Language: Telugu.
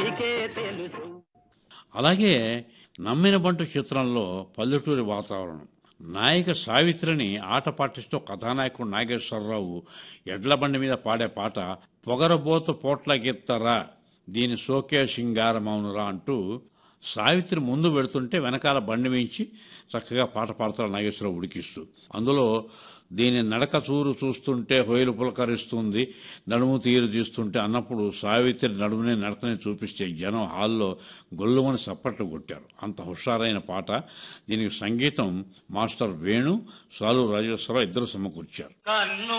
వారికే తెలుసు అలాగే నమ్మిన బంటు చిత్రంలో పల్లెటూరి వాతావరణం నాయిక సావిత్రిని ఆట పాటిస్తూ కథానాయకుడు నాగేశ్వరరావు ఎడ్ల బండి మీద పాడే పాట పొగరబోతు పోట్ల గిత్తరా దీని సోకే సింగారమౌనురా అంటూ సావిత్రి ముందు పెడుతుంటే వెనకాల బండి వేయించి చక్కగా పాట పాడతాడు నాగేశ్వరరావు ఉడికిస్తూ అందులో దీని నడక చూరు చూస్తుంటే హొయలు పులకరిస్తుంది నడుము తీరు తీస్తుంటే అన్నప్పుడు సావిత్రి నడుముని నడకని చూపిస్తే జనం హాల్లో గొల్లుమని చప్పట్లు కొట్టారు అంత హుషారైన పాట దీనికి సంగీతం మాస్టర్ వేణు సాలు రాజేశ్వరరావు ఇద్దరు సమకూర్చారు కన్ను